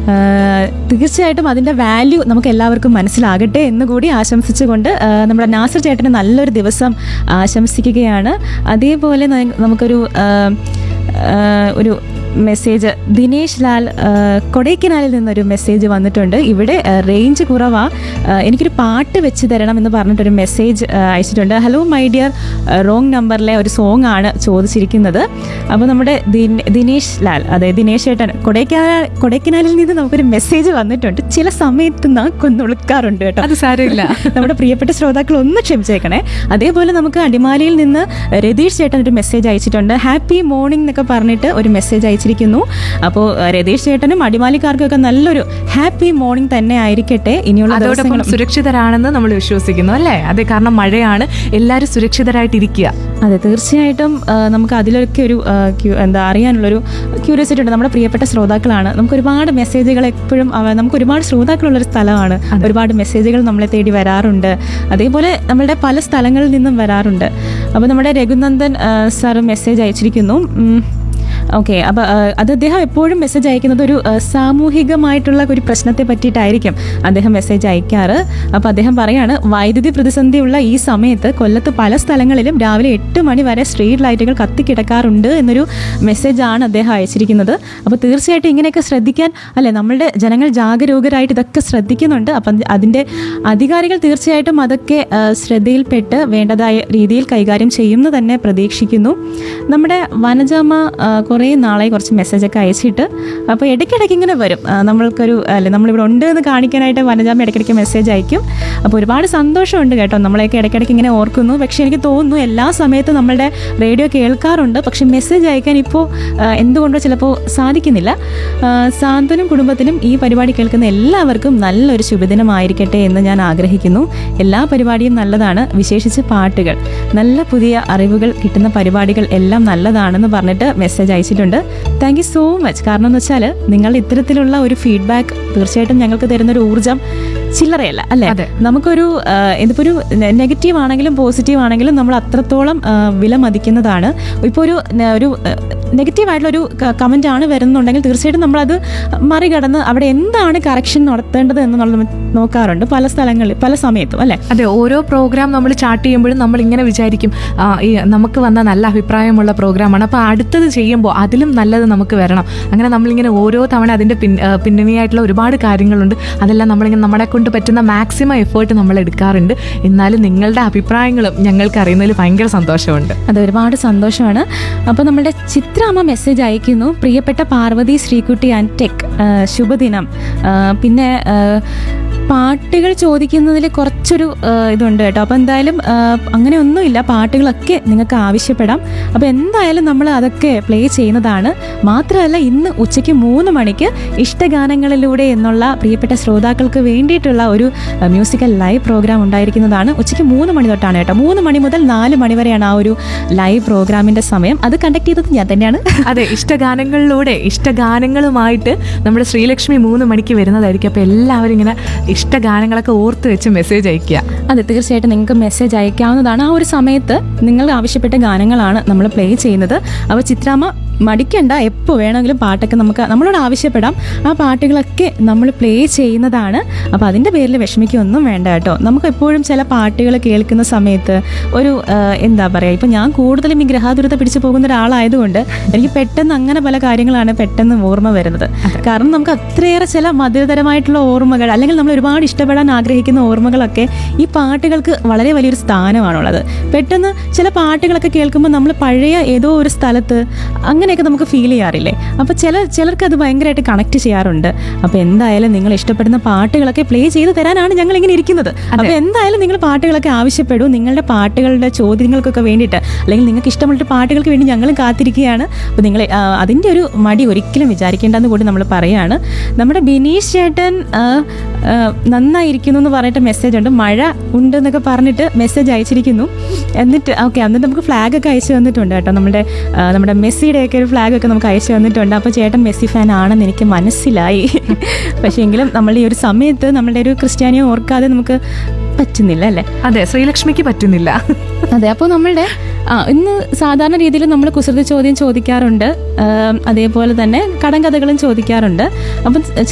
ആ, തീർച്ചയായിട്ടും അതിൻ്റെ വാല്യൂ നമുക്ക് എല്ലാവർക്കും മനസ്സിലാകട്ടെ എന്ന് കൂടി ആശംസിച്ചുകൊണ്ട് ആ, നമ്മുടെ നാസർ ചേട്ടന് നല്ലൊരു ദിവസം ആശംസിക്കുകയാണ് അതേപോലെ ന- നമുക്കൊരു ആ, ആ, ഒരു മെസ്സേജ് ദിനേശ് ലാൽ ആ, കൊടൈക്കനാലിൽ നിന്നൊരു മെസ്സേജ് വന്നിട്ടുണ്ട് ഇവിടെ ആ, റേഞ്ച് കുറവാ ആ, എനിക്കൊരു പാട്ട് വെച്ച് തരണം എന്ന് പറഞ്ഞിട്ടൊരു മെസ്സേജ് ആ, അയച്ചിട്ടുണ്ട് ഹലോ മൈ ഡിയർ റോങ് നമ്പറിലെ ഒരു സോങ് ആണ് ചോദിച്ചിരിക്കുന്നത് അപ്പോൾ നമ്മുടെ ദിൻ- ദിനേശ് ലാൽ അതെ ദിനേശ് ചേട്ടൻ കൊടൈക്കനാൽ കൊടൈക്കനാലിൽ നിന്ന് നമുക്കൊരു മെസ്സേജ് വന്നിട്ടുണ്ട് ചില സമയത്ത് നാക്കൊന്ന് ഉളുക്കാറുണ്ട് കേട്ടോ അത് സാരമില്ല നമ്മുടെ പ്രിയപ്പെട്ട ശ്രോതാക്കൾ ഒന്ന് ക്ഷമിച്ചേക്കണേ അതേപോലെ നമുക്ക് അടിമാലിയിൽ നിന്ന് രതീഷ് ചേട്ടൻ ഒരു മെസ്സേജ് അയച്ചിട്ടുണ്ട് ഹാപ്പി മോർണിംഗ് എന്നൊക്കെ പറഞ്ഞിട്ട് ഒരു മെസ്സേജ് അയച്ചിരിക്കുന്നു അപ്പോൾ രതീഷ് ചേട്ടനും അടിമാലിക്കാർക്കൊക്കെ നല്ലൊരു ഹാപ്പി മോർണിംഗ് തന്നെ ആയിരിക്കട്ടെ ഇനിയുള്ള അതോടൊപ്പം ദിവസങ്ങളും സുരക്ഷിതരാണെന്ന് നമ്മൾ വിശ്വസിക്കുന്നു അല്ലേ അതെ കാരണം മഴയാണ് എല്ലാവരും സുരക്ഷിതരായിട്ടിരിക്കുക അതെ തീർച്ചയായിട്ടും ആ, നമുക്ക് അതിലൊക്കെ ഒരു ആ, ക്യു- എന്താ അറിയാനുള്ളൊരു ക്യൂരിയോസിറ്റി ഉണ്ട് നമ്മുടെ പ്രിയപ്പെട്ട ശ്രോതാക്കളാണ് നമുക്ക് ഒരുപാട് മെസ്സേജുകൾ എപ്പോഴും അവ- നമുക്ക് ഒരുപാട് ശ്രോതാക്കളുള്ളൊരു സ്ഥലമാണ് ഒരുപാട് മെസ്സേജുകൾ നമ്മളെ തേടി വരാറുണ്ട് അതേപോലെ നമ്മളുടെ പല സ്ഥലങ്ങളിൽ നിന്നും വരാറുണ്ട് അപ്പോൾ നമ്മുടെ രഘുനന്ദൻ ആ, സാർ മെസ്സേജ് അയച്ചിരിക്കുന്നു ഉം. ഓക്കെ അപ്പോൾ അത് അദ്ദേഹം എപ്പോഴും മെസ്സേജ് അയക്കുന്നത് ഒരു ആ, സാമൂഹികമായിട്ടുള്ള ഒരു പ്രശ്നത്തെ പറ്റിയിട്ടായിരിക്കും അദ്ദേഹം മെസ്സേജ് അയക്കാറ് അപ്പോൾ അദ്ദേഹം പറയാണ് വൈദ്യുതി പ്രതിസന്ധിയുള്ള ഈ സമയത്ത് കൊല്ലത്ത് പല സ്ഥലങ്ങളിലും രാവിലെ എട്ട് മണി വരെ സ്ട്രീറ്റ് ലൈറ്റുകൾ കത്തിക്കിടക്കാറുണ്ട് എന്നൊരു മെസ്സേജാണ് അദ്ദേഹം അയച്ചിരിക്കുന്നത് അപ്പോൾ തീർച്ചയായിട്ടും ഇങ്ങനെയൊക്കെ ശ്രദ്ധിക്കാൻ അല്ലെ നമ്മളുടെ ജനങ്ങൾ ജാഗരൂകരായിട്ട് ഇതൊക്കെ ശ്രദ്ധിക്കുന്നുണ്ട് അപ്പം അതിൻ്റെ അധികാരികൾ തീർച്ചയായിട്ടും അതൊക്കെ ആ, ശ്രദ്ധയിൽപ്പെട്ട് വേണ്ടതായ രീതിയിൽ കൈകാര്യം ചെയ്യുമെന്ന് തന്നെ പ്രതീക്ഷിക്കുന്നു നമ്മുടെ വനജാമ ആ, കുറേ നാളായി കുറച്ച് മെസ്സേജൊക്കെ അയച്ചിട്ട് അപ്പോൾ ഇടയ്ക്കിടയ്ക്ക് ഇങ്ങനെ വരും ആ, നമ്മൾക്കൊരു അല്ലെ നമ്മളിവിടെ ഉണ്ട് എന്ന് കാണിക്കാനായിട്ട് വനജാമ ഇടയ്ക്കിടയ്ക്ക് മെസ്സേജ് അയക്കും അപ്പോൾ ഒരുപാട് സന്തോഷമുണ്ട് കേട്ടോ നമ്മളെയൊക്കെ ഇടയ്ക്കിടയ്ക്ക് ഇങ്ങനെ ഓർക്കുന്നു പക്ഷേ എനിക്ക് തോന്നുന്നു എല്ലാ സമയത്തും നമ്മളുടെ റേഡിയോ കേൾക്കാറുണ്ട് പക്ഷേ മെസ്സേജ് അയക്കാൻ ഇപ്പോൾ ആ, എന്തുകൊണ്ടോ ചിലപ്പോൾ സാധിക്കുന്നില്ല ആ, സാന്ത്വനം കുടുംബത്തിനും ഈ പരിപാടി കേൾക്കുന്ന എല്ലാവർക്കും നല്ലൊരു ശുഭദിനമായിരിക്കട്ടെ എന്ന് ഞാൻ ആഗ്രഹിക്കുന്നു എല്ലാ പരിപാടിയും നല്ലതാണ് വിശേഷിച്ച് പാട്ടുകൾ നല്ല പുതിയ അറിവുകൾ കിട്ടുന്ന പരിപാടികൾ എല്ലാം നല്ലതാണെന്ന് പറഞ്ഞിട്ട് മെസ്സേജ് അയച്ചിട്ടുണ്ട് താങ്ക് യു സോ മച്ച് കാരണം എന്ന് വെച്ചാൽ നിങ്ങൾ ഇത്തരത്തിലുള്ള ഒരു ഫീഡ്ബാക്ക് തീർച്ചയായിട്ടും ഞങ്ങൾക്ക് തരുന്നൊരു ഊർജ്ജം ചില്ലറയല്ല അല്ലേ അതെ. നമുക്കൊരു ആ, ഇതിപ്പോ ഒരു നെഗറ്റീവ് ആണെങ്കിലും പോസിറ്റീവ് ആണെങ്കിലും നമ്മൾ അത്രത്തോളം ആ, വില മതിക്കുന്നതാണ് ഇപ്പോൾ ഒരു ന- ഒരു നെഗറ്റീവ് ആയിട്ടുള്ള ഒരു കമന്റ് ആണ് വരുന്നുണ്ടെങ്കിൽ തീർച്ചയായിട്ടും നമ്മളത് മറികടന്ന് അവിടെ എന്താണ് കറക്ഷൻ നടത്തേണ്ടത് എന്നുള്ളത് നമ്മൾ നോക്കാറുണ്ട് പല സ്ഥലങ്ങളിൽ പല സമയത്തും അല്ലേ അതെ ഓരോ പ്രോഗ്രാം നമ്മൾ ചാർട്ട് ചെയ്യുമ്പോഴും നമ്മൾ ഇങ്ങനെ വിചാരിക്കും ആ, ഈ നമുക്ക് വന്ന നല്ല അഭിപ്രായമുള്ള പ്രോഗ്രാമാണ് അപ്പോൾ അടുത്തത് ചെയ്യുമ്പോൾ അതിലും നല്ലത് നമുക്ക് വരണം അങ്ങനെ നമ്മളിങ്ങനെ ഓരോ തവണ അതിൻ്റെ പിൻ ആ, പിന്നണിയായിട്ടുള്ള ഒരുപാട് കാര്യങ്ങളുണ്ട് അതെല്ലാം നമ്മളിങ്ങനെ നമ്മളെ കൊണ്ട് പറ്റുന്ന മാക്സിമം എഫേർട്ട് നമ്മൾ എടുക്കാറുണ്ട് എന്നാലും നിങ്ങളുടെ അഭിപ്രായങ്ങളും ഞങ്ങൾക്ക് അറിയുന്നതിൽ ഭയങ്കര സന്തോഷമുണ്ട് അത് ഒരുപാട് സന്തോഷമാണ് അപ്പോൾ നമ്മുടെ ചിത്രാമ്മ മെസ്സേജ് അയക്കുന്നു പ്രിയപ്പെട്ട പാർവതി ശ്രീകുട്ടി ആൻഡ് ടെക് ആ, ശുഭദിനം ആ, പിന്നെ ആ, പാട്ടുകൾ ചോദിക്കുന്നതിൽ കുറച്ചൊരു ആ, ഇതുണ്ട് കേട്ടോ അപ്പോൾ എന്തായാലും ആ, അങ്ങനെ ഒന്നുമില്ല പാട്ടുകളൊക്കെ നിങ്ങൾക്ക് ആവശ്യപ്പെടാം അപ്പോൾ എന്തായാലും നമ്മൾ അതൊക്കെ പ്ലേ ചെയ്യുന്നതാണ് മാത്രമല്ല ഇന്ന് ഉച്ചയ്ക്ക് മൂന്ന് മണിക്ക് ഇഷ്ടഗാനങ്ങളിലൂടെ എന്നുള്ള പ്രിയപ്പെട്ട ശ്രോതാക്കൾക്ക് വേണ്ടിയിട്ടുള്ള ഒരു ആ, മ്യൂസിക്കൽ ലൈവ് പ്രോഗ്രാം ഉണ്ടായിരിക്കുന്നതാണ് ഉച്ചയ്ക്ക് മൂന്ന് മണി തൊട്ടാണ് കേട്ടോ മൂന്ന് മണി മുതൽ നാല് മണി വരെയാണ് ആ ഒരു ലൈവ് പ്രോഗ്രാമിന്റെ സമയം അത് കണ്ടക്ട് ചെയ്തത് ഞാൻ തന്നെയാണ് അതെ ഇഷ്ടഗാനങ്ങളിലൂടെ ഇഷ്ടഗാനങ്ങളുമായിട്ട് നമ്മുടെ ശ്രീലക്ഷ്മി മൂന്ന് മണിക്ക് വരുന്നതായിരിക്കും അപ്പോൾ എല്ലാവരും ഇങ്ങനെ ഇഷ്ടഗാനങ്ങളൊക്കെ ഓർത്ത് വെച്ച് മെസ്സേജ് അയക്കുക അതെ തീർച്ചയായിട്ടും നിങ്ങൾക്ക് മെസ്സേജ് അയക്കാവുന്നതാണ് ആ ഒരു സമയത്ത് നിങ്ങൾ ആവശ്യപ്പെട്ട ഗാനങ്ങളാണ് നമ്മൾ പ്ലേ ചെയ്യുന്നത് അപ്പോൾ ചിത്രാമ്മ മടിക്കണ്ട എപ്പോൾ വേണമെങ്കിലും പാട്ടൊക്കെ നമുക്ക് നമ്മളോട് ആവശ്യപ്പെടാം ആ പാട്ടുകളൊക്കെ നമ്മൾ പ്ലേ ചെയ്യുന്നതാണ് അപ്പോൾ അതിൻ്റെ പേരിൽ വിഷമിക്കൊന്നും വേണ്ട കേട്ടോ നമുക്ക് എപ്പോഴും ചില പാട്ടുകൾ കേൾക്കുന്ന സമയത്ത് ഒരു ആ, എന്താ പറയുക ഇപ്പം ഞാൻ കൂടുതലും ഈ ഗ്രഹാതുരത പിടിച്ചു പോകുന്ന ഒരാളായതുകൊണ്ട് എനിക്ക് പെട്ടെന്ന് അങ്ങനെ പല കാര്യങ്ങളാണ് പെട്ടെന്ന് ഓർമ്മ വരുന്നത് കാരണം നമുക്ക് അത്രയേറെ ചില മധുരതരമായിട്ടുള്ള ഓർമ്മകൾ അല്ലെങ്കിൽ നമ്മൾ ഒരുപാട് ഇഷ്ടപ്പെടാൻ ആഗ്രഹിക്കുന്ന ഓർമ്മകളൊക്കെ ഈ പാട്ടുകൾക്ക് വളരെ വലിയൊരു സ്ഥാനമാണുള്ളത് പെട്ടെന്ന് ചില പാട്ടുകളൊക്കെ കേൾക്കുമ്പോൾ നമ്മൾ പഴയ ഏതോ ഒരു സ്ഥലത്ത് അങ്ങനെയൊക്കെ നമുക്ക് ഫീൽ ചെയ്യാറില്ലേ അപ്പോൾ ചില ചിലർക്ക് അത് ഭയങ്കരമായിട്ട് കണക്ട് ചെയ്യാറുണ്ട് അപ്പോൾ എന്തായാലും നിങ്ങൾ ഇഷ്ടപ്പെടുന്ന പാട്ടുകളൊക്കെ പ്ലേ ചെയ്ത് തരാനാണ് ഞങ്ങൾ ഇങ്ങനെ ഇരിക്കുന്നത് അപ്പോൾ എന്തായാലും നിങ്ങൾ പാട്ടുകളൊക്കെ ആവശ്യപ്പെടൂ നിങ്ങളുടെ പാട്ടുകളുടെ ചോദ്യങ്ങൾക്കൊക്കെ വേണ്ടിയിട്ട് അല്ലെങ്കിൽ നിങ്ങൾക്ക് ഇഷ്ടമുള്ള പാട്ടുകൾക്ക് വേണ്ടി ഞങ്ങളും കാത്തിരിക്കുകയാണ് അപ്പോൾ നിങ്ങൾ ആ, അതിൻ്റെ ഒരു മടി ഒരിക്കലും വിചാരിക്കേണ്ടെന്ന് കൂടി നമ്മൾ പറയുകയാണ് നമ്മുടെ ബിനീഷ് ചേട്ടൻ ആ, ആ, നന്നായിരിക്കുന്നു എന്ന് പറഞ്ഞിട്ട് മെസ്സേജ് ഉണ്ട് മഴ ഉണ്ട് എന്നൊക്കെ പറഞ്ഞിട്ട് മെസ്സേജ് അയച്ചിരിക്കുന്നു എന്നിട്ട് ഓക്കെ എന്നിട്ട് നമുക്ക് ഫ്ലാഗ് ഒക്കെ അയച്ചു തന്നിട്ടുണ്ട് കേട്ടോ നമ്മുടെ ആ, നമ്മുടെ മെസ്സിയുടെയൊക്കെ ഒരു ഫ്ലാഗ് ഒക്കെ നമുക്ക് അയച്ചു തന്നിട്ടുണ്ട് അപ്പോൾ ചേട്ടൻ മെസ്സി ഫാൻ ആണെന്ന് എനിക്ക് മനസ്സിലായി പക്ഷേ എങ്കിലും നമ്മൾ ഈ ഒരു സമയത്ത് നമ്മളുടെ ഒരു ക്രിസ്ത്യാനിയെ ഓർക്കാതെ നമുക്ക് പറ്റുന്നില്ല അല്ലേ അതെ ശ്രീലക്ഷ്മിക്ക് പറ്റുന്നില്ല അതെ അപ്പോൾ നമ്മളുടെ ആ ഇന്ന് സാധാരണ രീതിയിൽ നമ്മൾ കുസൃതി ചോദ്യം ചോദിക്കാറുണ്ട് ആം, അതേപോലെ തന്നെ കടങ്കഥകളും ചോദിക്കാറുണ്ട് അപ്പം